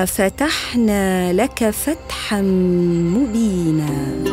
انا فتحنا لك فتحا مبينا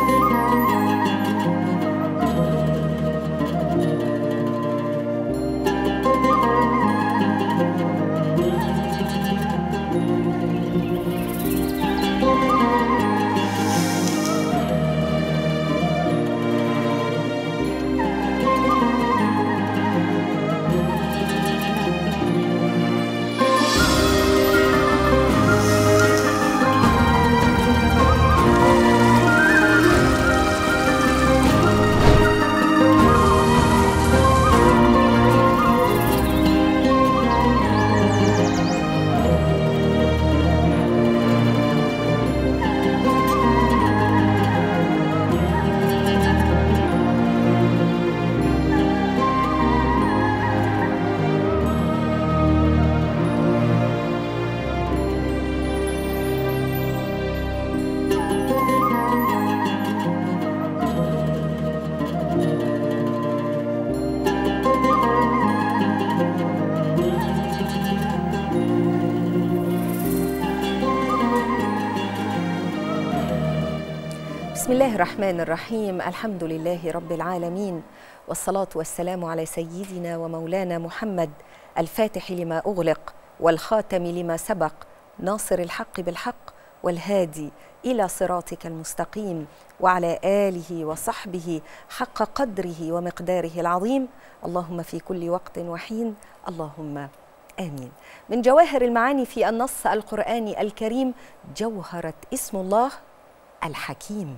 بسم الله الرحمن الرحيم الحمد لله رب العالمين والصلاة والسلام على سيدنا ومولانا محمد الفاتح لما أغلق والخاتم لما سبق ناصر الحق بالحق والهادي إلى صراطك المستقيم وعلى آله وصحبه حق قدره ومقداره العظيم اللهم في كل وقت وحين اللهم آمين من جواهر المعاني في النص القرآني الكريم جوهرة اسم الله الحكيم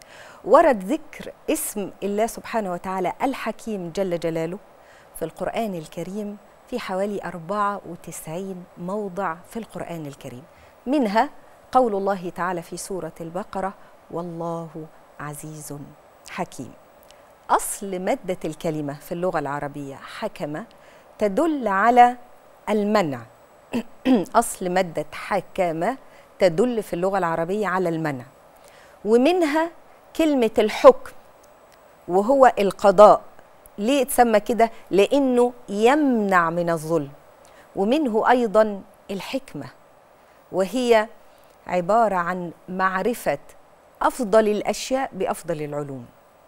ورد ذكر اسم الله سبحانه وتعالى الحكيم جل جلاله في القرآن الكريم في حوالي 94 موضع في القرآن الكريم منها قول الله تعالى في سورة البقرة والله عزيز حكيم أصل مادة الكلمة في اللغة العربية حكم تدل على المنع أصل مادة حكم تدل في اللغة العربية على المنع ومنها كلمة الحكم وهو القضاء ليه اتسمى كده؟ لأنه يمنع من الظلم ومنه أيضا الحكمة وهي عبارة عن معرفة أفضل الأشياء بأفضل العلوم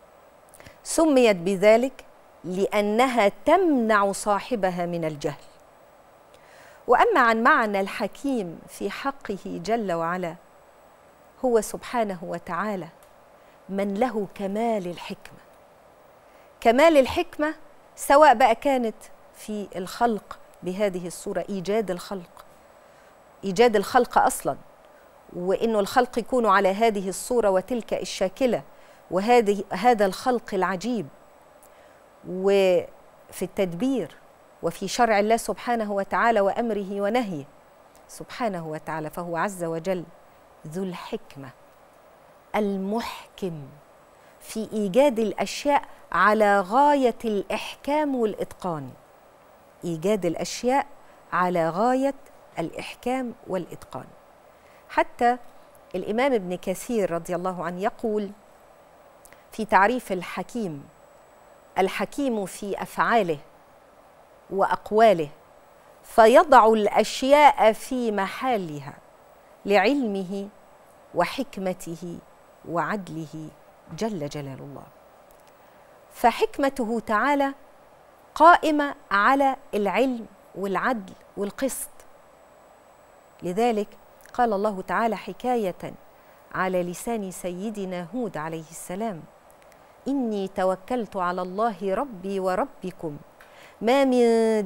سميت بذلك لأنها تمنع صاحبها من الجهل وأما عن معنى الحكيم في حقه جل وعلا هو سبحانه وتعالى من له كمال الحكمه كمال الحكمه سواء بقى كانت في الخلق بهذه الصوره ايجاد الخلق ايجاد الخلق اصلا وانه الخلق يكون على هذه الصوره وتلك الشاكله وهذه هذا الخلق العجيب وفي التدبير وفي شرع الله سبحانه وتعالى وامره ونهيه سبحانه وتعالى فهو عز وجل ذو الحكمه المحكم في ايجاد الاشياء على غايه الاحكام والاتقان ايجاد الاشياء على غايه الاحكام والاتقان حتى الامام ابن كثير رضي الله عنه يقول في تعريف الحكيم الحكيم في افعاله واقواله فيضع الاشياء في محلها لعلمه وحكمته وعدله جل جلال الله فحكمته تعالى قائمه على العلم والعدل والقسط لذلك قال الله تعالى حكايه على لسان سيدنا هود عليه السلام اني توكلت على الله ربي وربكم ما من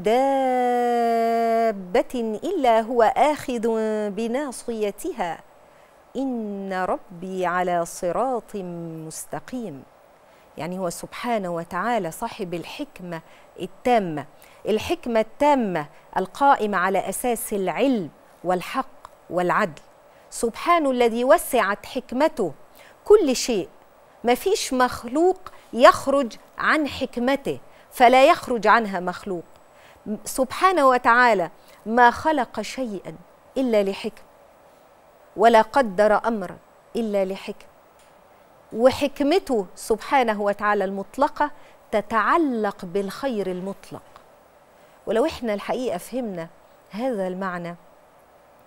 دابه الا هو اخذ بناصيتها ان ربي على صراط مستقيم يعني هو سبحانه وتعالى صاحب الحكمه التامه الحكمه التامه القائمه على اساس العلم والحق والعدل سبحانه الذي وسعت حكمته كل شيء ما فيش مخلوق يخرج عن حكمته فلا يخرج عنها مخلوق سبحانه وتعالى ما خلق شيئا الا لحكم ولا قدر امرا الا لحكم وحكمته سبحانه وتعالى المطلقه تتعلق بالخير المطلق ولو احنا الحقيقه فهمنا هذا المعنى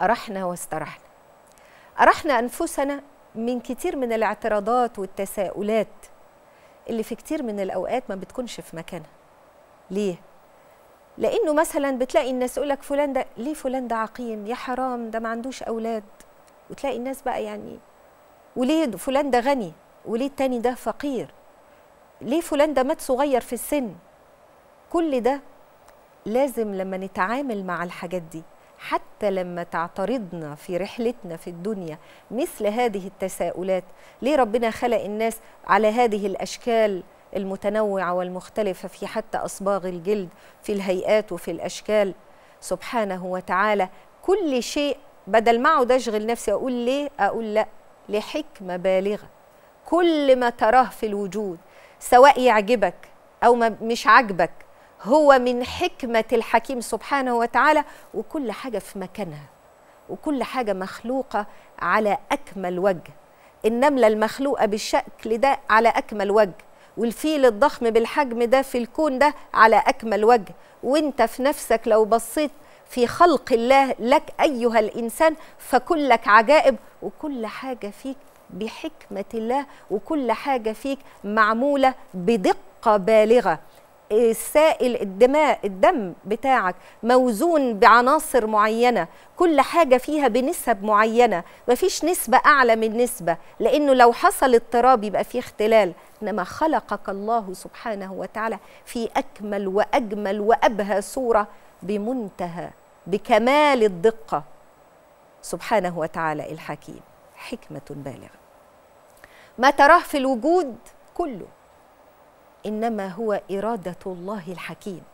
أرحنا واسترحنا أرحنا أنفسنا من كتير من الاعتراضات والتساؤلات اللي في كتير من الأوقات ما بتكونش في مكانها ليه؟ لأنه مثلا بتلاقي الناس يقول لك فلان ده ليه فلان ده عقيم يا حرام ده ما عندوش أولاد وتلاقي الناس بقى يعني وليه فلان ده غني وليه التاني ده فقير ليه فلان ده مات صغير في السن كل ده لازم لما نتعامل مع الحاجات دي حتى لما تعترضنا في رحلتنا في الدنيا مثل هذه التساؤلات ليه ربنا خلق الناس على هذه الاشكال المتنوعه والمختلفه في حتى اصباغ الجلد في الهيئات وفي الاشكال سبحانه وتعالى كل شيء بدل ما اقعد اشغل نفسي اقول ليه اقول لا لحكمه بالغه كل ما تراه في الوجود سواء يعجبك او ما مش عاجبك هو من حكمة الحكيم سبحانه وتعالى وكل حاجة في مكانها وكل حاجة مخلوقة على أكمل وجه النملة المخلوقة بالشكل ده على أكمل وجه والفيل الضخم بالحجم ده في الكون ده على أكمل وجه وانت في نفسك لو بصيت في خلق الله لك أيها الإنسان فكلك عجائب وكل حاجة فيك بحكمة الله وكل حاجة فيك معمولة بدقة بالغة السائل الدماء الدم بتاعك موزون بعناصر معينة كل حاجة فيها بنسب معينة مفيش نسبة أعلى من نسبة لأنه لو حصل اضطراب يبقى فيه اختلال إنما خلقك الله سبحانه وتعالى في أكمل وأجمل وأبهى صورة بمنتهى بكمال الدقة سبحانه وتعالى الحكيم حكمة بالغة ما تراه في الوجود كله انما هو اراده الله الحكيم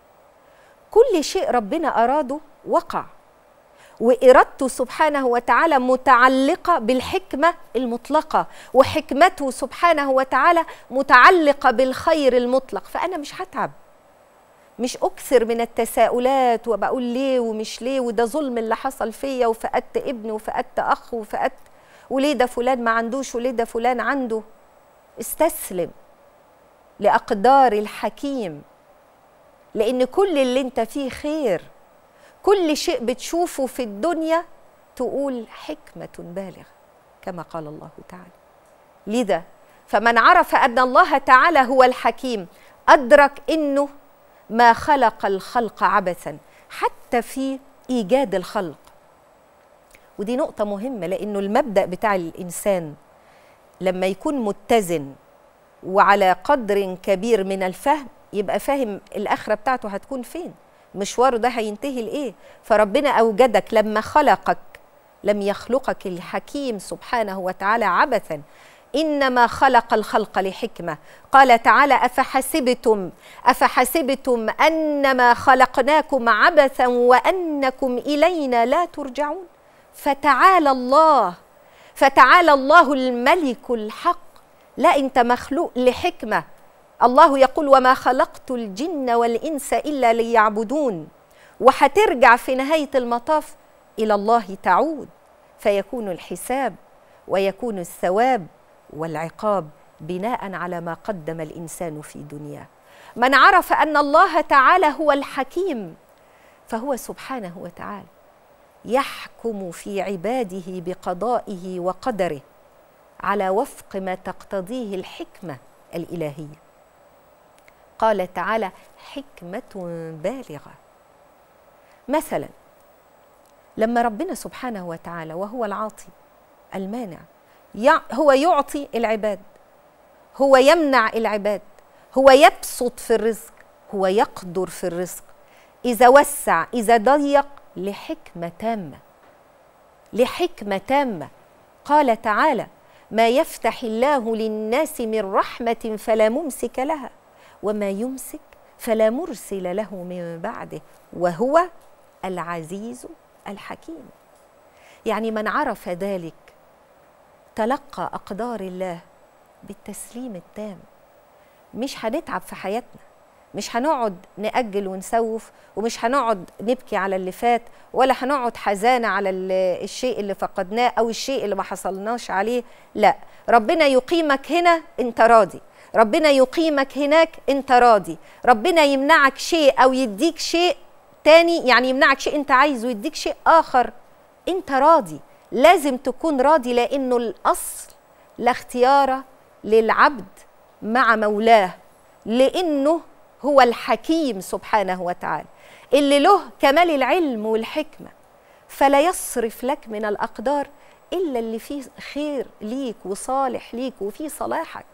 كل شيء ربنا اراده وقع وارادته سبحانه وتعالى متعلقه بالحكمه المطلقه وحكمته سبحانه وتعالى متعلقه بالخير المطلق فانا مش هتعب مش اكثر من التساؤلات وبقول ليه ومش ليه وده ظلم اللي حصل فيا وفقدت ابن وفقدت اخ وفقدت وليه ده فلان ما عندوش وليه ده فلان عنده استسلم لاقدار الحكيم لان كل اللي انت فيه خير كل شيء بتشوفه في الدنيا تقول حكمه بالغه كما قال الله تعالى لذا فمن عرف ان الله تعالى هو الحكيم ادرك انه ما خلق الخلق عبثا حتى في ايجاد الخلق ودي نقطه مهمه لانه المبدا بتاع الانسان لما يكون متزن وعلى قدر كبير من الفهم يبقى فاهم الاخره بتاعته هتكون فين مشواره ده هينتهي لايه فربنا اوجدك لما خلقك لم يخلقك الحكيم سبحانه وتعالى عبثا انما خلق الخلق لحكمه قال تعالى افحسبتم افحسبتم انما خلقناكم عبثا وانكم الينا لا ترجعون فتعالى الله فتعالى الله الملك الحق لا انت مخلوق لحكمه الله يقول وما خلقت الجن والانس الا ليعبدون وهترجع في نهايه المطاف الى الله تعود فيكون الحساب ويكون الثواب والعقاب بناء على ما قدم الانسان في دنياه من عرف ان الله تعالى هو الحكيم فهو سبحانه وتعالى يحكم في عباده بقضائه وقدره على وفق ما تقتضيه الحكمه الالهيه قال تعالى حكمه بالغه مثلا لما ربنا سبحانه وتعالى وهو العاطي المانع هو يعطي العباد هو يمنع العباد هو يبسط في الرزق هو يقدر في الرزق اذا وسع اذا ضيق لحكمه تامه لحكمه تامه قال تعالى ما يفتح الله للناس من رحمه فلا ممسك لها وما يمسك فلا مرسل له من بعده وهو العزيز الحكيم يعني من عرف ذلك تلقى اقدار الله بالتسليم التام مش هنتعب في حياتنا مش هنقعد نأجل ونسوف ومش هنقعد نبكي على اللي فات ولا هنقعد حزانة على الشيء اللي فقدناه أو الشيء اللي ما حصلناش عليه لا ربنا يقيمك هنا انت راضي ربنا يقيمك هناك انت راضي ربنا يمنعك شيء أو يديك شيء تاني يعني يمنعك شيء انت عايزه ويديك شيء آخر انت راضي لازم تكون راضي لانه الاصل لا اختيار للعبد مع مولاه لانه هو الحكيم سبحانه وتعالى اللي له كمال العلم والحكمه فلا يصرف لك من الاقدار الا اللي فيه خير ليك وصالح ليك وفيه صلاحك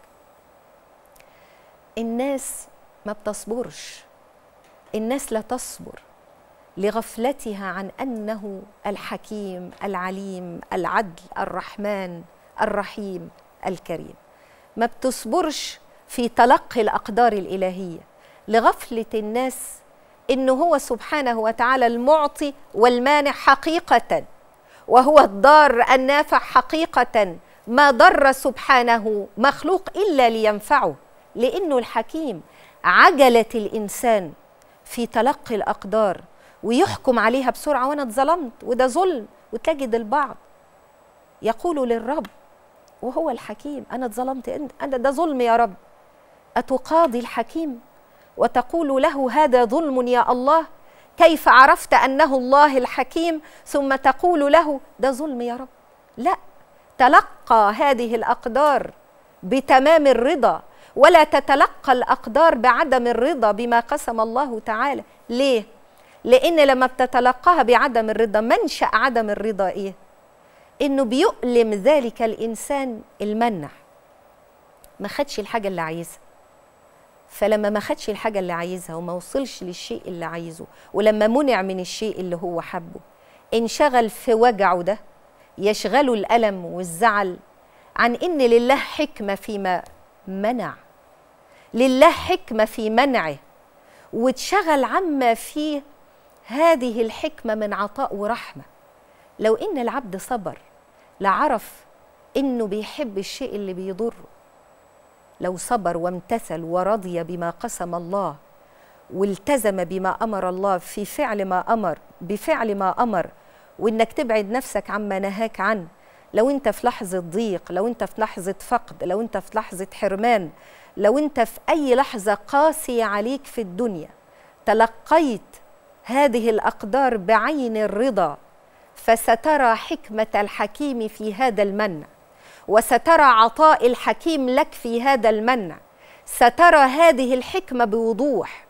الناس ما بتصبرش الناس لا تصبر لغفلتها عن انه الحكيم العليم العدل الرحمن الرحيم الكريم ما بتصبرش في تلقي الاقدار الالهيه لغفله الناس انه هو سبحانه وتعالى المعطي والمانع حقيقه وهو الضار النافع حقيقه ما ضر سبحانه مخلوق الا لينفعه لانه الحكيم عجله الانسان في تلقي الاقدار ويحكم عليها بسرعه وانا اتظلمت وده ظلم وتجد البعض يقول للرب وهو الحكيم انا اتظلمت انا ده ظلم يا رب اتقاضي الحكيم وتقول له هذا ظلم يا الله كيف عرفت انه الله الحكيم ثم تقول له ده ظلم يا رب لا تلقى هذه الاقدار بتمام الرضا ولا تتلقى الاقدار بعدم الرضا بما قسم الله تعالى ليه لان لما بتتلقاها بعدم الرضا منشا عدم الرضا ايه انه بيؤلم ذلك الانسان المنع ما خدش الحاجه اللي عايزها فلما ما خدش الحاجه اللي عايزها وما وصلش للشيء اللي عايزه ولما منع من الشيء اللي هو حبه انشغل في وجعه ده يشغله الالم والزعل عن ان لله حكمه فيما منع لله حكمه في منعه واتشغل عما فيه هذه الحكمه من عطاء ورحمه لو ان العبد صبر لعرف انه بيحب الشيء اللي بيضره لو صبر وامتثل ورضي بما قسم الله والتزم بما امر الله في فعل ما امر بفعل ما امر وانك تبعد نفسك عما نهاك عنه لو انت في لحظه ضيق لو انت في لحظه فقد لو انت في لحظه حرمان لو انت في اي لحظه قاسيه عليك في الدنيا تلقيت هذه الاقدار بعين الرضا فسترى حكمه الحكيم في هذا المنع وسترى عطاء الحكيم لك في هذا المنع سترى هذه الحكمه بوضوح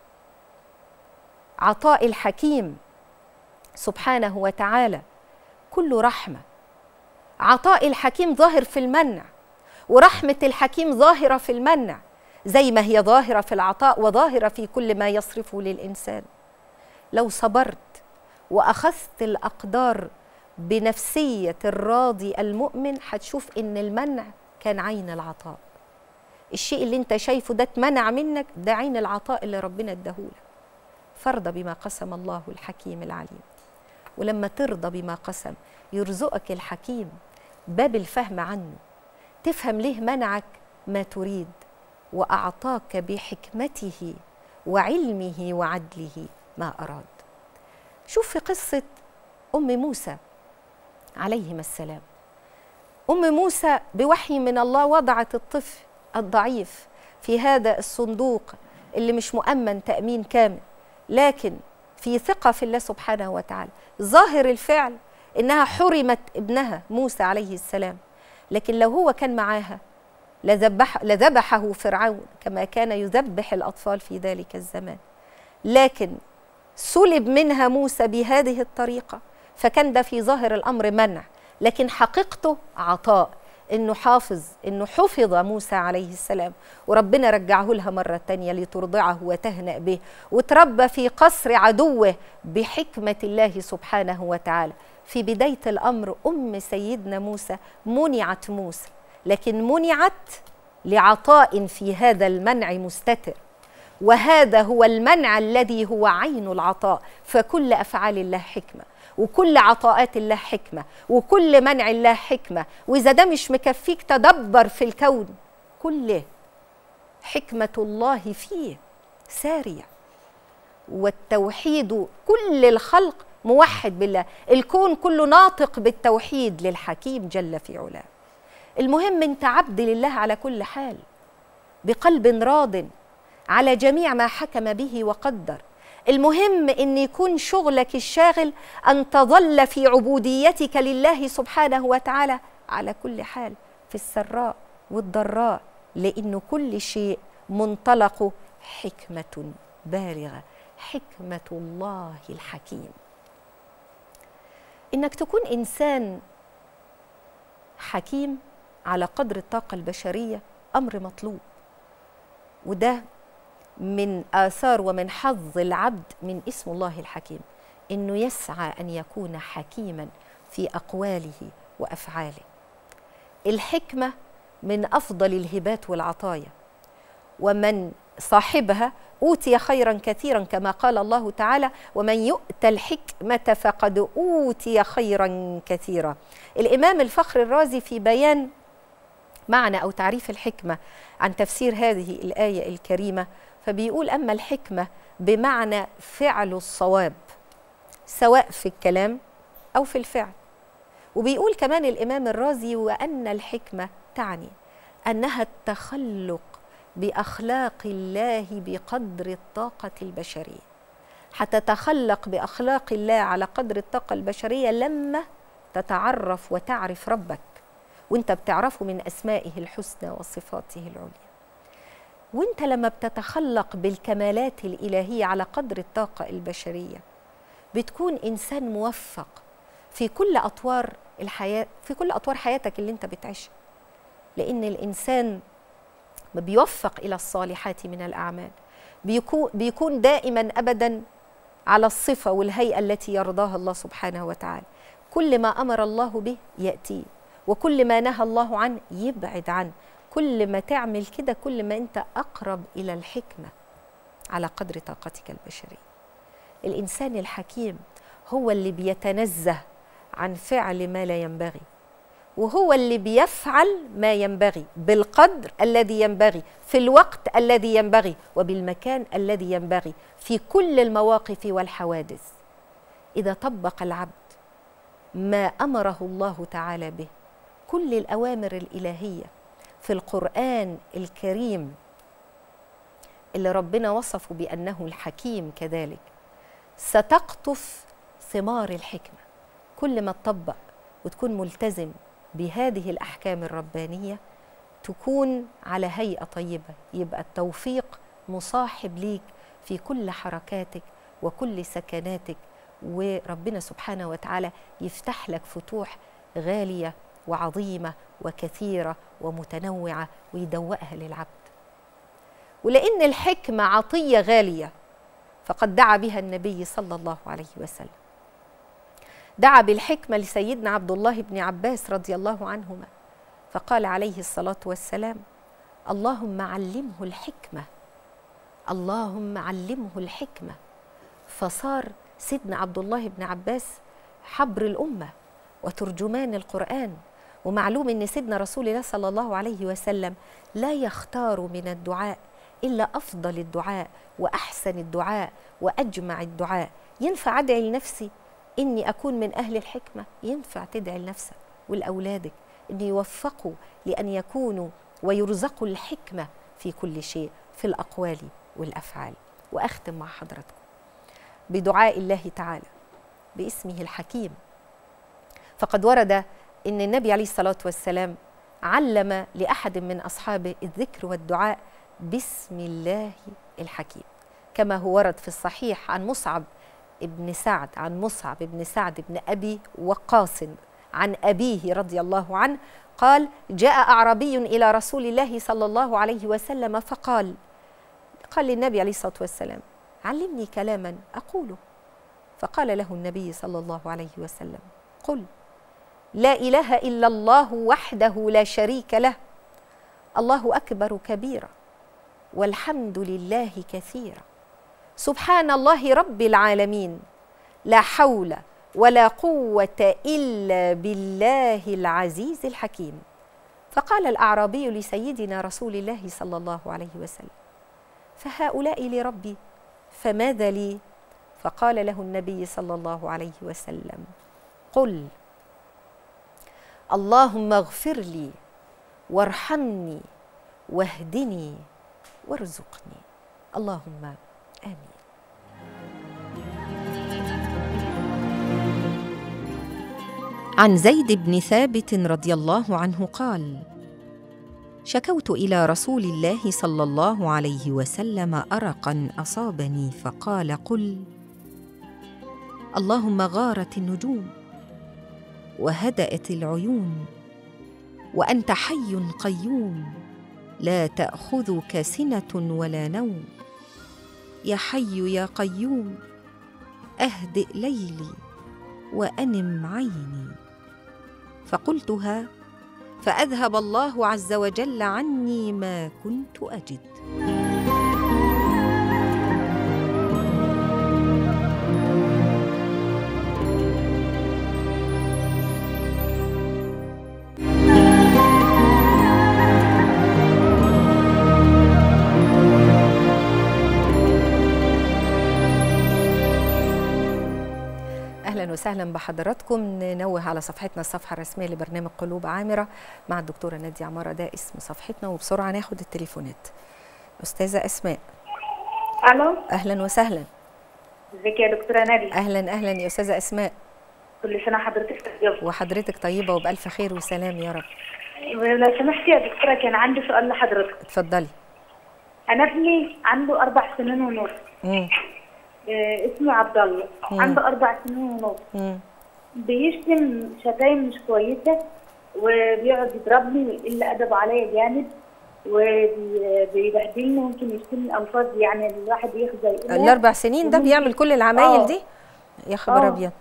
عطاء الحكيم سبحانه وتعالى كله رحمه عطاء الحكيم ظاهر في المنع ورحمه الحكيم ظاهره في المنع زي ما هي ظاهره في العطاء وظاهره في كل ما يصرفه للانسان لو صبرت واخذت الاقدار بنفسيه الراضي المؤمن هتشوف ان المنع كان عين العطاء الشيء اللي انت شايفه ده اتمنع منك ده عين العطاء اللي ربنا اداهولك فارضى بما قسم الله الحكيم العليم ولما ترضى بما قسم يرزقك الحكيم باب الفهم عنه تفهم ليه منعك ما تريد واعطاك بحكمته وعلمه وعدله ما اراد شوف في قصه ام موسى عليهما السلام ام موسى بوحي من الله وضعت الطفل الضعيف في هذا الصندوق اللي مش مؤمن تامين كامل لكن في ثقه في الله سبحانه وتعالى ظاهر الفعل انها حرمت ابنها موسى عليه السلام لكن لو هو كان معاها لذبح لذبحه فرعون كما كان يذبح الاطفال في ذلك الزمان لكن سلب منها موسى بهذه الطريقه فكان ده في ظاهر الامر منع لكن حقيقته عطاء انه حافظ انه حفظ موسى عليه السلام وربنا رجعه لها مره تانية لترضعه وتهنأ به وتربى في قصر عدوه بحكمه الله سبحانه وتعالى في بدايه الامر ام سيدنا موسى منعت موسى لكن منعت لعطاء في هذا المنع مستتر وهذا هو المنع الذي هو عين العطاء فكل افعال الله حكمه وكل عطاءات الله حكمه وكل منع الله حكمه واذا ده مش مكفيك تدبر في الكون كله حكمه الله فيه ساريه والتوحيد كل الخلق موحد بالله الكون كله ناطق بالتوحيد للحكيم جل في علاه المهم انت عبد لله على كل حال بقلب راض على جميع ما حكم به وقدر المهم ان يكون شغلك الشاغل ان تظل في عبوديتك لله سبحانه وتعالى على كل حال في السراء والضراء لانه كل شيء منطلق حكمه بالغه حكمه الله الحكيم انك تكون انسان حكيم على قدر الطاقه البشريه امر مطلوب وده من آثار ومن حظ العبد من اسم الله الحكيم إنه يسعى أن يكون حكيما في أقواله وأفعاله الحكمة من أفضل الهبات والعطايا ومن صاحبها أوتي خيرا كثيرا كما قال الله تعالى ومن يؤت الحكمة فقد أوتي خيرا كثيرا الإمام الفخر الرازي في بيان معنى أو تعريف الحكمة عن تفسير هذه الآية الكريمة فبيقول أما الحكمة بمعنى فعل الصواب سواء في الكلام أو في الفعل وبيقول كمان الإمام الرازي وأن الحكمة تعني أنها التخلق بأخلاق الله بقدر الطاقة البشرية هتتخلق بأخلاق الله على قدر الطاقة البشرية لما تتعرف وتعرف ربك وانت بتعرفه من أسمائه الحسنى وصفاته العليا وانت لما بتتخلق بالكمالات الإلهية على قدر الطاقة البشرية بتكون إنسان موفق في كل أطوار الحياة في كل أطوار حياتك اللي انت بتعيشها لأن الإنسان بيوفق إلى الصالحات من الأعمال بيكون, بيكون دائما أبدا على الصفة والهيئة التي يرضاها الله سبحانه وتعالى كل ما أمر الله به يأتيه وكل ما نهى الله عنه يبعد عنه كل ما تعمل كده كل ما انت اقرب الى الحكمه على قدر طاقتك البشريه الانسان الحكيم هو اللي بيتنزه عن فعل ما لا ينبغي وهو اللي بيفعل ما ينبغي بالقدر الذي ينبغي في الوقت الذي ينبغي وبالمكان الذي ينبغي في كل المواقف والحوادث اذا طبق العبد ما امره الله تعالى به كل الاوامر الالهيه في القران الكريم اللي ربنا وصفه بانه الحكيم كذلك ستقطف ثمار الحكمه كل ما تطبق وتكون ملتزم بهذه الاحكام الربانيه تكون على هيئه طيبه يبقى التوفيق مصاحب ليك في كل حركاتك وكل سكناتك وربنا سبحانه وتعالى يفتح لك فتوح غاليه وعظيمه وكثيره ومتنوعه ويدوقها للعبد ولان الحكمه عطيه غاليه فقد دعا بها النبي صلى الله عليه وسلم دعا بالحكمه لسيدنا عبد الله بن عباس رضي الله عنهما فقال عليه الصلاه والسلام اللهم علمه الحكمه اللهم علمه الحكمه فصار سيدنا عبد الله بن عباس حبر الامه وترجمان القران ومعلوم ان سيدنا رسول الله صلى الله عليه وسلم لا يختار من الدعاء الا افضل الدعاء واحسن الدعاء واجمع الدعاء ينفع ادعي لنفسي اني اكون من اهل الحكمه ينفع تدعي لنفسك ولاولادك ان يوفقوا لان يكونوا ويرزقوا الحكمه في كل شيء في الاقوال والافعال واختم مع حضراتكم بدعاء الله تعالى باسمه الحكيم فقد ورد ان النبي عليه الصلاه والسلام علم لاحد من اصحابه الذكر والدعاء بسم الله الحكيم كما هو ورد في الصحيح عن مصعب ابن سعد عن مصعب بن سعد بن ابي وقاص عن ابيه رضي الله عنه قال جاء اعرابي الى رسول الله صلى الله عليه وسلم فقال قال للنبي عليه الصلاه والسلام علمني كلاما اقوله فقال له النبي صلى الله عليه وسلم قل لا اله الا الله وحده لا شريك له الله اكبر كبيرا والحمد لله كثيرا سبحان الله رب العالمين لا حول ولا قوه الا بالله العزيز الحكيم فقال الاعرابي لسيدنا رسول الله صلى الله عليه وسلم فهؤلاء لربي فماذا لي فقال له النبي صلى الله عليه وسلم قل اللهم اغفر لي وارحمني واهدني وارزقني اللهم امين عن زيد بن ثابت رضي الله عنه قال شكوت الى رسول الله صلى الله عليه وسلم ارقا اصابني فقال قل اللهم غارت النجوم وهدات العيون وانت حي قيوم لا تاخذك سنه ولا نوم يا حي يا قيوم اهدئ ليلي وانم عيني فقلتها فاذهب الله عز وجل عني ما كنت اجد اهلا وسهلا بحضراتكم ننوه على صفحتنا الصفحه الرسميه لبرنامج قلوب عامره مع الدكتوره ناديه عماره ده اسم صفحتنا وبسرعه ناخد التليفونات استاذه اسماء الو اهلا وسهلا ازيك يا دكتوره نادي اهلا اهلا يا استاذه اسماء كل سنه حضرتك طيبه وحضرتك طيبه وبالف خير وسلام يا رب لو سمحتي يا دكتوره كان عندي سؤال لحضرتك اتفضلي انا ابني عنده اربع سنين ونص امم آه، اسمه عبد الله مم. عنده اربع سنين ونص امم بيشتم شتايم مش كويسه وبيقعد يضربني ويقل ادبه عليا جامد وبيبهدلني ممكن يشتمني الفاظ يعني الواحد يخزى يقولها. الاربع سنين ده وممكن- بيعمل كل العمايل آه. دي يا خبر آه. ابيض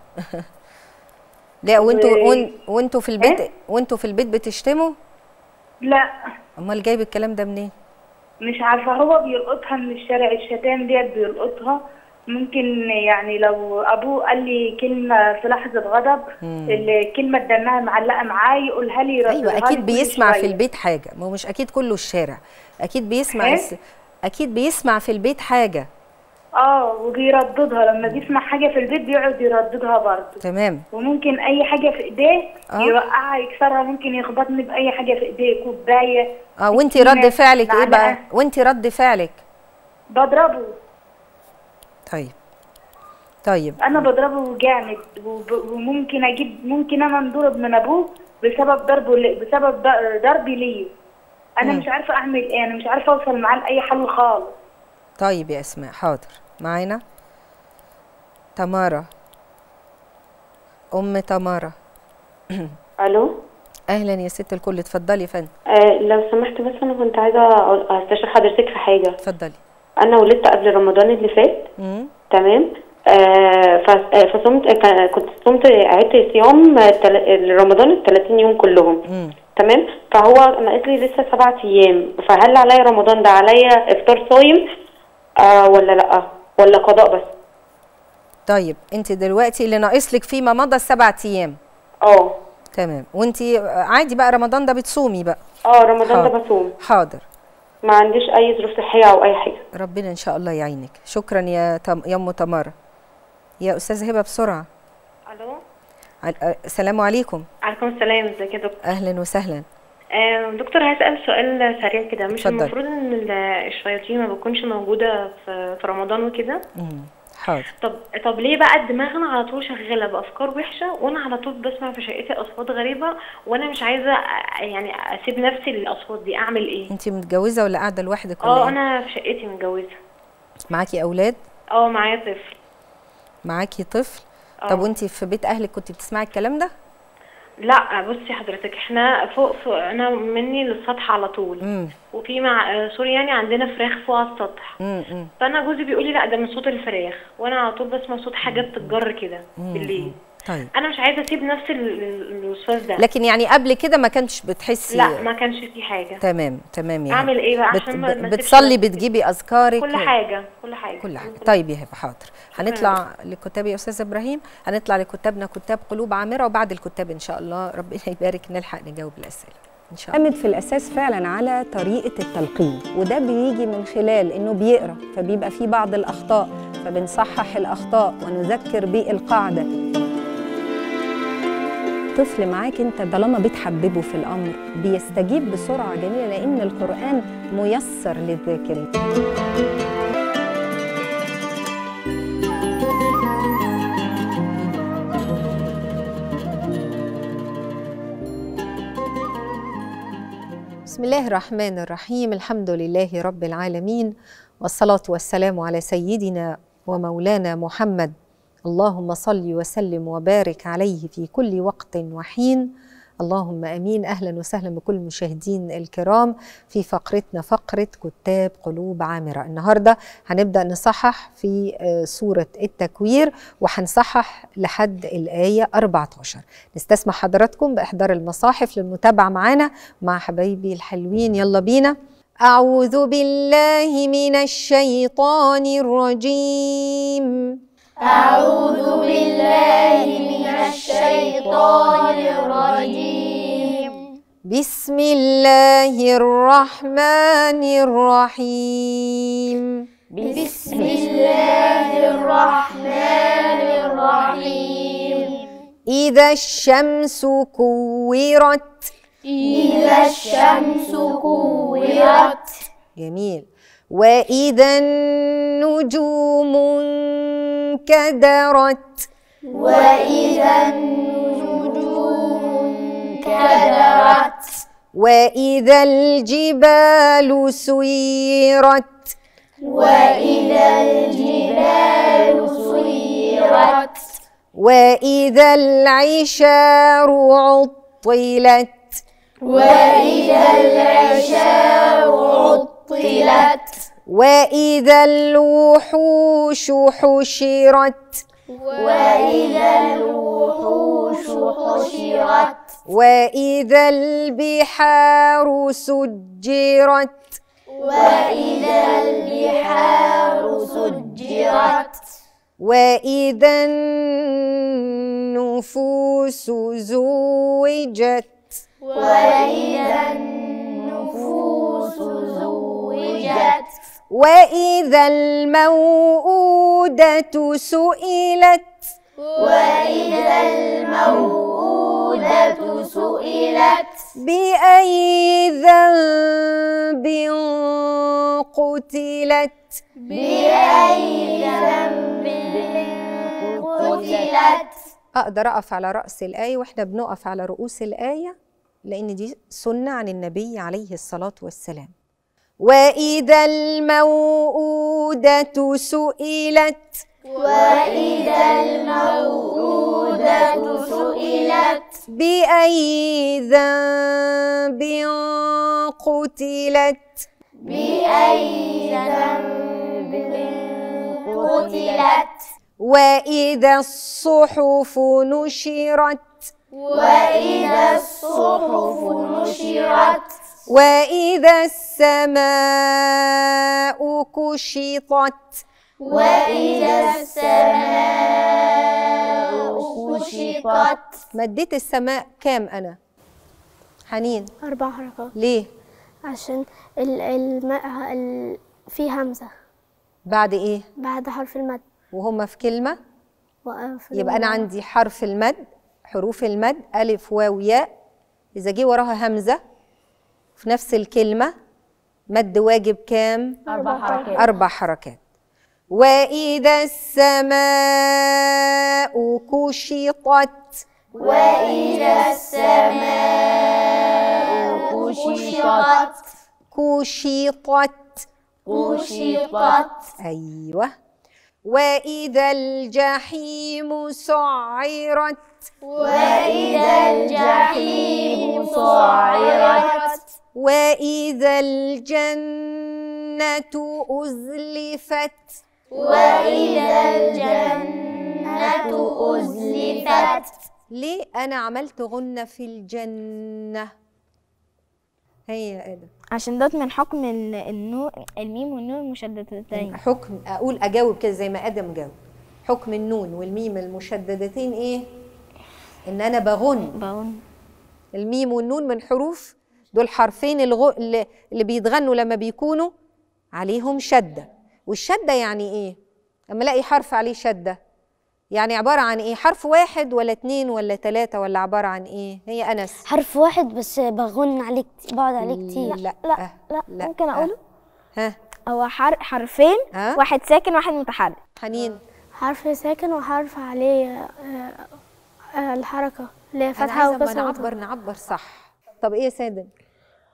لا وانتوا و- وان- وانتوا في البيت إيه؟ وانتوا في البيت بتشتموا لا امال جايب الكلام ده منين مش عارفة هو بيلقطها من الشارع الشتام ديت بيلقطها ممكن يعني لو أبوه قال لي كلمة في لحظة غضب مم. الكلمة دمها معلقة معاه يقولها لي يرددها ايوه لي اكيد كل بيسمع في شوية. البيت حاجه ما هو مش اكيد كله الشارع اكيد بيسمع إيه؟ الس... اكيد بيسمع في البيت حاجه اه وبيرددها لما بيسمع حاجة في البيت بيقعد يرددها برضه تمام وممكن أي حاجة في إيديه آه. يوقعها يكسرها ممكن يخبطني بأي حاجة في إيديه كوباية اه وانت سكينة، رد فعلك ايه بقى معلقة. وانت رد فعلك بضربه طيب طيب انا بضربه جامد وب- وممكن اجيب ممكن انا انضرب من ابوه بسبب ضربه لي- بسبب ض- ضربي ليه انا مم. مش عارفه اعمل ايه انا مش عارفه اوصل معاه لاي حل خالص طيب يا اسماء حاضر معانا تمارا ام تمارا الو اهلا يا ست الكل اتفضلي يا فندم آه لو سمحت بس انا كنت عايزه أقول- استشير حضرتك في حاجه اتفضلي انا ولدت قبل رمضان اللي فات امم تمام آه ف- آه، فصمت آه، كان- كنت صمت عدت صيام آه، تل- رمضان ال 30 يوم كلهم امم تمام فهو ناقص لي لسه سبعة ايام فهل عليا رمضان ده عليا افطار صايم آه ولا لا ولا قضاء بس طيب انت دلوقتي اللي ناقص لك فيما مضى السبع ايام اه تمام وانت عادي بقى رمضان ده بتصومي بقى اه رمضان ده حاضر. بصوم حاضر ما عنديش اي ظروف صحيه او اي حاجه ربنا ان شاء الله يعينك شكرا يا تم... يا ام تمارا يا استاذه هبه بسرعه الو عل- أ- السلام عليكم عليكم السلام ازيك يا دكتور اهلا وسهلا آه دكتور هسأل سؤال سريع كده مش اتفضل. المفروض ان ال- الشياطين ما بتكونش موجودة في, في رمضان وكده مم. حاضر طب طب ليه بقى دماغنا على طول شغالة بأفكار وحشة وانا على طول بسمع في شقتي أصوات غريبة وانا مش عايزة أ- يعني اسيب نفسي للأصوات دي اعمل ايه انت متجوزه ولا قاعده لوحدك ولا اه ايه انا في شقتي متجوزة معاكي اولاد اه معايا طفل معاكي طفل اه. طب وانت في بيت اهلك كنت بتسمعي الكلام ده لا بصي حضرتك احنا فوق, فوق انا مني للسطح على طول امم وفي مع آه، سوري يعني عندنا فراخ فوق على السطح امم فانا جوزي بيقول لي لا ده من صوت الفراخ وانا على طول بسمع صوت حاجه بتتجر كده بالليل طيب انا مش عايزه اسيب نفسي لل- لل- للوسواس ده لكن يعني قبل كده ما كانش بتحسي لا ما كانش في حاجه تمام تمام يا اعمل هبة. ايه بقى بت... عشان ما- ب- ما أسيبش بتصلي نفسي؟ بتجيبي اذكارك كل حاجه كل حاجه كل حاجه طيب يا هبه حاضر هنطلع لكتاب يا استاذ ابراهيم هنطلع لكتابنا كتاب قلوب عامره وبعد الكتاب ان شاء الله ربنا يبارك نلحق نجاوب الاسئله ان شاء الله اعتمد في الاساس فعلا على طريقه التلقين وده بيجي من خلال انه بيقرا فبيبقى فيه بعض الاخطاء فبنصحح الاخطاء ونذكر بالقاعده طفل معاك انت طالما بتحببه في الامر بيستجيب بسرعه جميله لان القران ميسر للذاكرين بسم الله الرحمن الرحيم الحمد لله رب العالمين والصلاة والسلام على سيدنا ومولانا محمد اللهم صل وسلم وبارك عليه في كل وقت وحين اللهم امين اهلا وسهلا بكل المشاهدين الكرام في فقرتنا فقره كتاب قلوب عامره النهارده هنبدا نصحح في آه، سوره التكوير وهنصحح لحد الايه 14 نستسمح حضراتكم باحضار المصاحف للمتابعه معانا مع حبايبي الحلوين يلا بينا اعوذ بالله من الشيطان الرجيم أعوذ بالله من الشيطان الرجيم بسم الله الرحمن الرحيم بسم الله الرحمن الرحيم إذا الشمس كورت إذا الشمس كورت جميل وإذا النجوم انكدرت وإذا النجوم انكدرت وإذا الجبال سيرت وإذا الجبال سيرت وإذا العشار عطلت وإذا العشار عطلت وإذا الوحوش حشرت وإذا الوحوش حشرت وإذا البحار سجرت وإذا البحار سجرت وإذا النفوس زوجت وإذا النفوس زوجت وإذا الموءودة سئلت وإذا الموءودة سئلت بأي ذنب قتلت بأي ذنب قتلت أقدر أقف على رأس الآية وإحنا بنقف على رؤوس الآية لأن دي سنة عن النبي عليه الصلاة والسلام وإذا الموءودة سئلت وإذا الموءودة سئلت بأي ذنب قتلت بأي ذنب قتلت وإذا الصحف نشرت وإذا الصحف نشرت وإذا السماء كشطت وإذا السماء كشطت مديت السماء كام أنا حنين أربع حركات ليه عشان ال الم... ال... في همزة بعد إيه بعد حرف المد وهما في كلمة وقف يبقى أنا عندي حرف المد حروف المد ألف واو ياء إذا جه وراها همزة في نفس الكلمة مد واجب كام أربع حركات أربع حركات وإذا السماء كشطت وإذا السماء كشطت كشطت كشطت أيوة وإذا الجحيم سعرت وإذا الجحيم سعرت وإذا الجنة أزلفت وإذا الجنة أزلفت ليه أنا عملت غنة في الجنة هي يا آدم عشان دوت من حكم ال- النون الميم والنون المشددتين حكم أقول أجاوب كده زي ما آدم جاوب حكم النون والميم المشددتين إيه إن أنا بغن بقول الميم والنون من حروف دول حرفين الغ... اللي اللي بيتغنوا لما بيكونوا عليهم شدة والشدة يعني ايه لما الاقي حرف عليه شدة يعني عبارة عن ايه حرف واحد ولا اتنين ولا تلاتة ولا عبارة عن ايه هي أنس حرف واحد بس بغن عليه كت- بقعد عليه كتير لا لا لا ممكن اقوله ها هو حر حرفين ها واحد ساكن واحد متحرك حنين حرف ساكن وحرف عليه آه، آه، الحركة اللي هي أنا فتحة عايزة أما وكسرة نعبر نعبر صح طب ايه يا سادن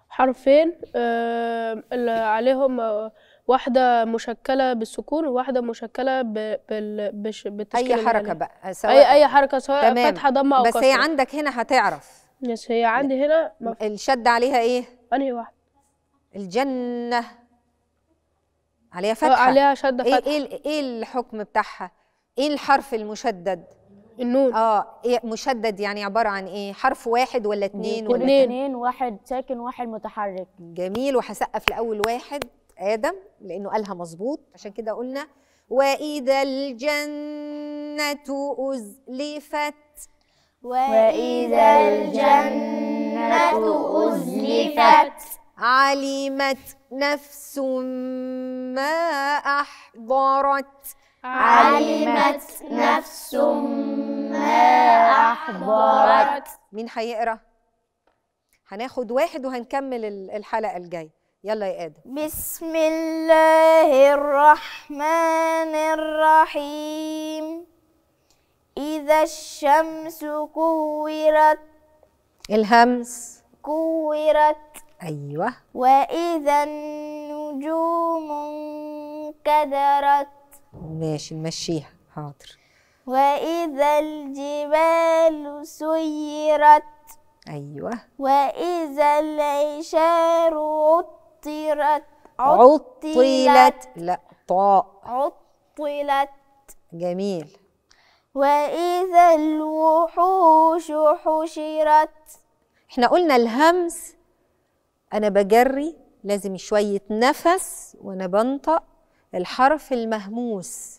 حرفين آه، اللي عليهم آه، واحدة مشكلة بالسكون وواحدة مشكلة ب- بال... بش... بالتشكيل اي حركه العالي. بقى سواء أي أي حركة سواء تمام. فتحة ضمة أو بس هي كسرة. عندك هنا هتعرف يس هي عندي هنا مف... الشد عليها ايه أنهي واحدة الجنه عليها آه، فتحه عليها شدة ايه فتحة ايه ايه الحكم بتاعها ايه الحرف المشدد النون اه إيه مشدد يعني عباره عن ايه حرف واحد ولا اتنين ولا اتنين. اتنين واحد ساكن واحد متحرك جميل وهسقف لاول واحد ادم لانه قالها مظبوط عشان كده قلنا واذا الجنه ازلفت وإذا الجنة أزلفت علمت نفس ما احضرت علمت نفس ما أحضرت مين هيقرا هناخد واحد وهنكمل ال- الحلقه الجايه يلا يا ادم بسم الله الرحمن الرحيم إذا الشمس كورت الهمس كورت ايوه وإذا النجوم انكدرت ماشي نمشيها حاضر وإذا الجبال سيرت ايوه وإذا العشار عطرت عطلت لا طاء عطلت جميل وإذا الوحوش حشرت احنا قلنا الهمس انا بجري لازم شويه نفس وانا بنطق الحرف المهموس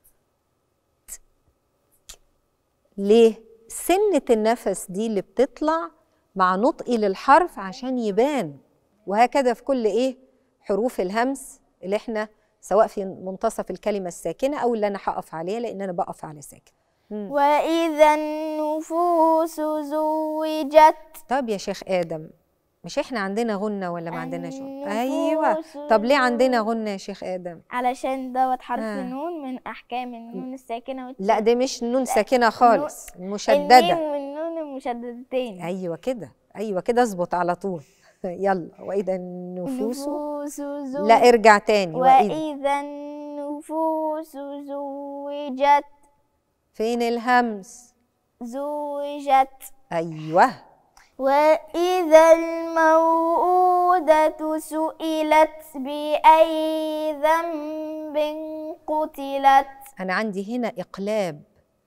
ليه سنه النفس دي اللي بتطلع مع نطقي للحرف عشان يبان وهكذا في كل ايه حروف الهمس اللي احنا سواء في منتصف الكلمه الساكنه او اللي انا هقف عليها لان انا بقف على ساكن مم. وإذا النفوس زوجت طب يا شيخ ادم مش احنا عندنا غنة ولا ما عندناش غنة النفوس ايوه طب ليه عندنا غنة يا شيخ ادم علشان دوت حرف آه. نون من أحكام النون الساكنة والت- لا دي مش نون ساكنة خالص الميم مشددة والنون المشددتين ايوه كده ايوه كده اظبط على طول يلا واذا النفوس النفوس زوجت لا ارجع تاني واذا وإذا النفوس زوجت فين الهمس زوجت ايوه وإذا الموءودة سئلت بأي ذنب قتلت انا عندي هنا اقلاب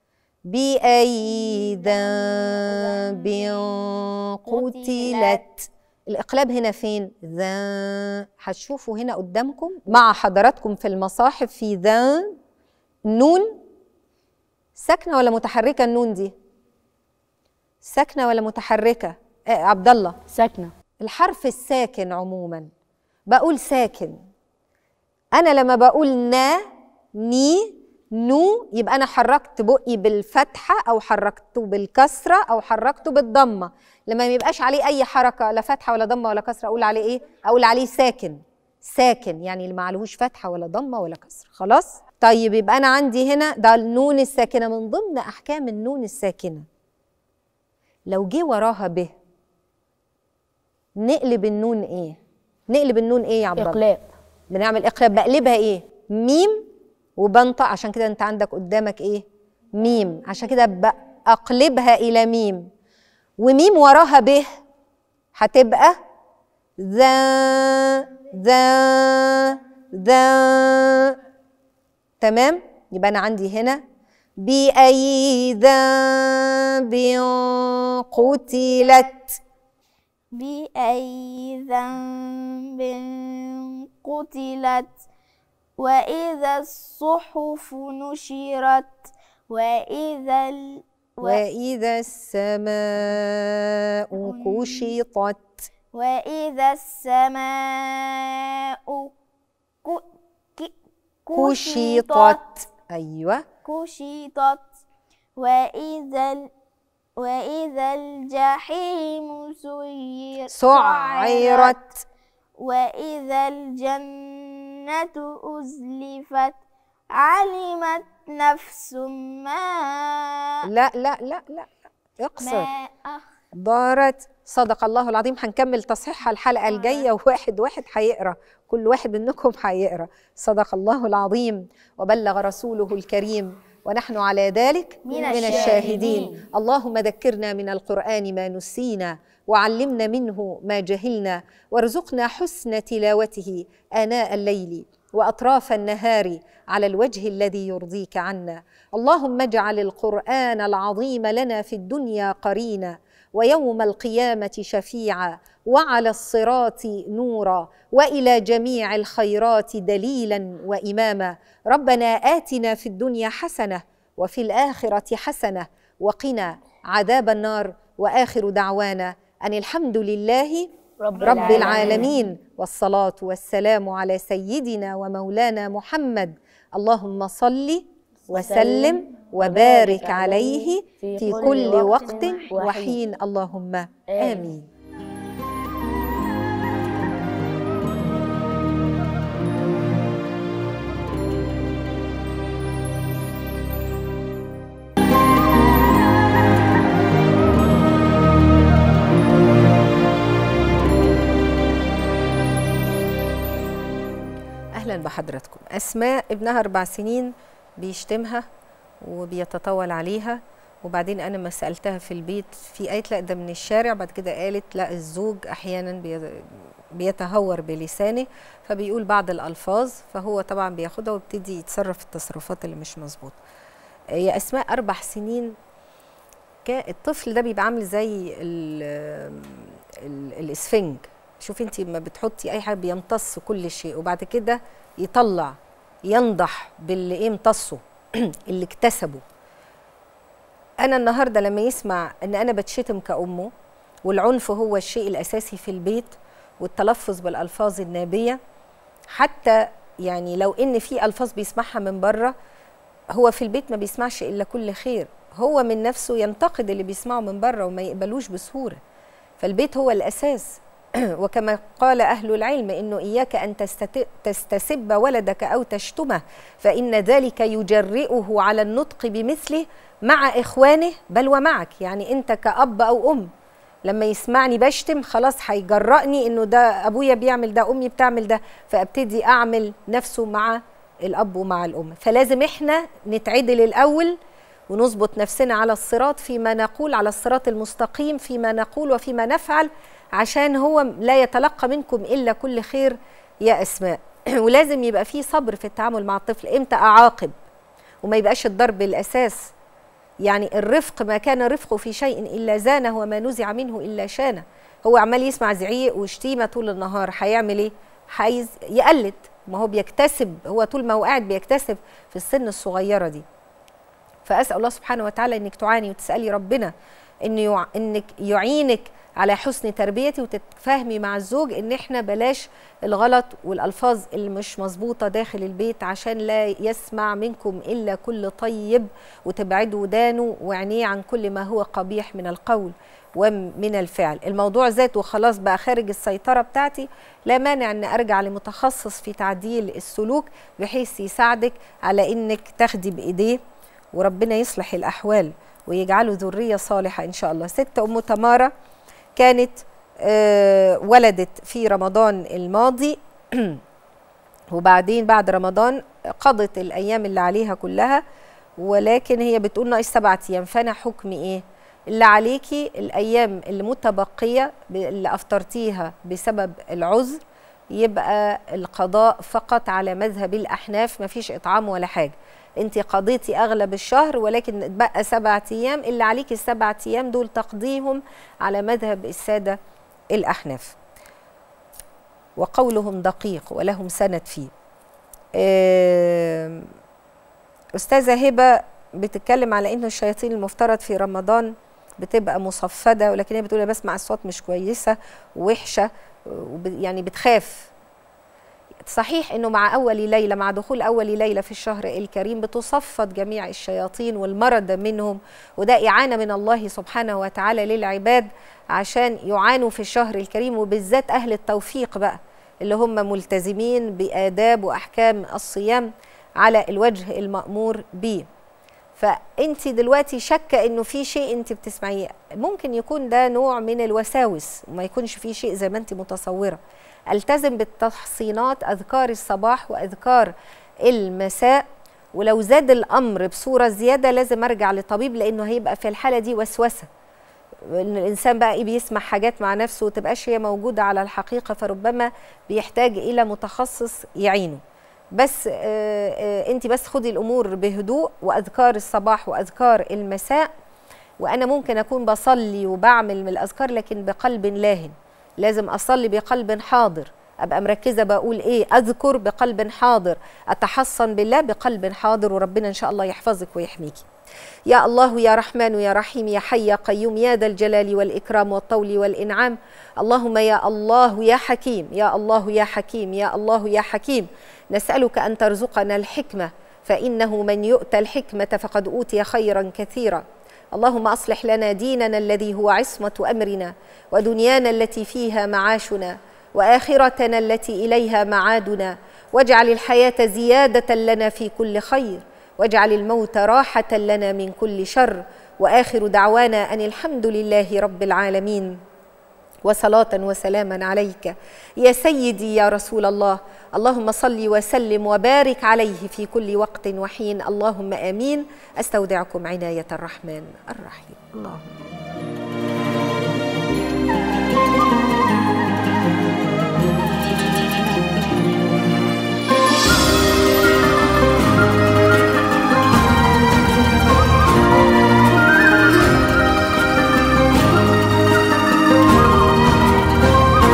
باي ذنب قتلت الاقلاب هنا فين ذا هتشوفوا هنا قدامكم مع حضراتكم في المصاحف في ذا نون ساكنه ولا متحركه النون دي ساكنه ولا متحركه آه عبد الله ساكنة الحرف الساكن عموما بقول ساكن انا لما بقول نا ني نو يبقى انا حركت بقي بالفتحه او حركته بالكسره او حركته بالضمه لما ما يبقاش عليه اي حركه لا فتحه ولا ضمه ولا كسره اقول عليه ايه اقول عليه ساكن ساكن يعني اللي ما عليهوش فتحه ولا ضمه ولا كسره خلاص طيب يبقى انا عندي هنا ده النون الساكنه من ضمن احكام النون الساكنه لو جه وراها ب نقلب النون ايه نقلب النون ايه يا عبد الله إقلاب بنعمل اقلاب بقلبها ايه ميم وبنطق عشان كده انت عندك قدامك ايه ميم عشان كده بقلبها الى ميم وميم وراها ب هتبقى ذا ذا ذا تمام يبقى انا عندي هنا بأي ذنب قتلت بأي ذنب قتلت وإذا الصحف نشرت وإذا ال... وإذا السماء كشطت وإذا السماء ك... ك... كشطت أيوة كشطت وإذا ال... وإذا الجحيم سير سعرت وإذا الجنة أزلفت علمت نفس ما لا لا لا لا اقصر ما أخ دارت صدق الله العظيم هنكمل تصحيحها الحلقة الجاية وواحد واحد هيقرا كل واحد منكم هيقرا صدق الله العظيم وبلغ رسوله الكريم ونحن على ذلك من من الشاهدين. الشاهدين اللهم ذكرنا من القرآن ما نسينا وعلمنا منه ما جهلنا وارزقنا حسن تلاوته آناء الليل وأطراف النهار على الوجه الذي يرضيك عنا اللهم اجعل القرآن العظيم لنا في الدنيا قرينا ويوم القيامة شفيعا وعلى الصراط نورا والى جميع الخيرات دليلا واماما ربنا اتنا في الدنيا حسنه وفي الاخره حسنه وقنا عذاب النار واخر دعوانا ان الحمد لله رب رب العالمين. العالمين والصلاه والسلام على سيدنا ومولانا محمد اللهم صل وسلم وبارك عليه في كل وقت وحين اللهم امين اهلا بحضراتكم اسماء ابنها اربع سنين بيشتمها وبيتطاول عليها وبعدين انا ما سالتها في البيت في قالت لا ده من الشارع بعد كده قالت لا الزوج احيانا بي- بيتهور بلسانه فبيقول بعض الالفاظ فهو طبعا بياخدها ويبتدي يتصرف التصرفات اللي مش مظبوطه يا اسماء اربع سنين كا- الطفل ده بيبقى عامل زي ال- ال- الاسفنج شوفي انت لما بتحطي اي حاجه بيمتص كل شيء وبعد كده يطلع ينضح باللي ايه امتصه اللي اكتسبه انا النهارده لما يسمع ان انا بتشتم كامه والعنف هو الشيء الاساسي في البيت والتلفظ بالالفاظ النابيه حتى يعني لو ان في الفاظ بيسمعها من بره هو في البيت ما بيسمعش الا كل خير هو من نفسه ينتقد اللي بيسمعه من بره وما يقبلوش بسهوله فالبيت هو الاساس وكما قال اهل العلم انه اياك ان تستت- تستسب ولدك او تشتمه فان ذلك يجرئه على النطق بمثله مع اخوانه بل ومعك يعني انت كاب او ام لما يسمعني بشتم خلاص هيجرأني انه ده ابويا بيعمل ده امي بتعمل ده فابتدي اعمل نفسه مع الاب ومع الام فلازم احنا نتعدل الاول ونظبط نفسنا على الصراط فيما نقول على الصراط المستقيم فيما نقول وفيما نفعل عشان هو لا يتلقى منكم الا كل خير يا اسماء ولازم يبقى في صبر في التعامل مع الطفل امتى اعاقب وما يبقاش الضرب الاساس يعني الرفق ما كان رفقه في شيء الا زانه وما نزع منه الا شانه هو عمال يسمع زعيق وشتيمه طول النهار هيعمل ايه عايز يقلد ما هو بيكتسب هو طول ما هو قاعد بيكتسب في السن الصغيره دي فاسال الله سبحانه وتعالى انك تعاني وتسالي ربنا ان يع... انك يعينك على حسن تربيتي وتتفاهمي مع الزوج ان احنا بلاش الغلط والالفاظ اللي مش مظبوطه داخل البيت عشان لا يسمع منكم الا كل طيب وتبعدوا ودانه وعينيه عن كل ما هو قبيح من القول ومن الفعل الموضوع ذاته خلاص بقى خارج السيطرة بتاعتي لا مانع أن أرجع لمتخصص في تعديل السلوك بحيث يساعدك على أنك تاخدي بإيديه وربنا يصلح الأحوال ويجعله ذرية صالحة إن شاء الله ست أم تمارة كانت آه ولدت في رمضان الماضي وبعدين بعد رمضان قضت الأيام اللي عليها كلها ولكن هي بتقول ناقص سبعة أيام فأنا حكمي إيه؟ اللي عليكي الايام اللي متبقيه اللي افطرتيها بسبب العذر يبقى القضاء فقط على مذهب الاحناف مفيش اطعام ولا حاجه انت قضيتي اغلب الشهر ولكن بقى سبعة ايام اللي عليكي السبعة ايام دول تقضيهم على مذهب الساده الاحناف وقولهم دقيق ولهم سند فيه استاذه هبه بتتكلم على انه الشياطين المفترض في رمضان بتبقى مصفده ولكن هي بتقول انا بسمع اصوات مش كويسه ووحشه يعني بتخاف صحيح انه مع اول ليله مع دخول اول ليله في الشهر الكريم بتصفد جميع الشياطين والمرض منهم وده اعانه من الله سبحانه وتعالى للعباد عشان يعانوا في الشهر الكريم وبالذات اهل التوفيق بقى اللي هم ملتزمين باداب واحكام الصيام على الوجه المامور به فانت دلوقتي شاكه انه في شيء انت بتسمعيه ممكن يكون ده نوع من الوساوس وما يكونش في شيء زي ما انت متصوره التزم بالتحصينات اذكار الصباح واذكار المساء ولو زاد الامر بصوره زياده لازم ارجع لطبيب لانه هيبقى في الحاله دي وسوسه ان الانسان بقى ايه بيسمع حاجات مع نفسه وتبقاش هي موجوده على الحقيقه فربما بيحتاج الى متخصص يعينه بس انت بس خدي الامور بهدوء واذكار الصباح واذكار المساء وانا ممكن اكون بصلي وبعمل من الاذكار لكن بقلب لاهن لازم اصلي بقلب حاضر ابقى مركزه بقول ايه اذكر بقلب حاضر اتحصن بالله بقلب حاضر وربنا ان شاء الله يحفظك ويحميكي يا الله يا رحمن يا رحيم يا حي يا قيوم يا ذا الجلال والإكرام والطول والإنعام اللهم يا الله يا حكيم يا الله يا حكيم يا الله يا حكيم نسألك أن ترزقنا الحكمة فإنه من يؤتى الحكمة فقد أوتي خيرا كثيرا اللهم أصلح لنا ديننا الذي هو عصمة أمرنا ودنيانا التي فيها معاشنا وآخرتنا التي إليها معادنا واجعل الحياة زيادة لنا في كل خير واجعل الموت راحة لنا من كل شر وآخر دعوانا أن الحمد لله رب العالمين وصلاة وسلاما عليك يا سيدي يا رسول الله اللهم صل وسلم وبارك عليه في كل وقت وحين اللهم آمين أستودعكم عناية الرحمن الرحيم اللهم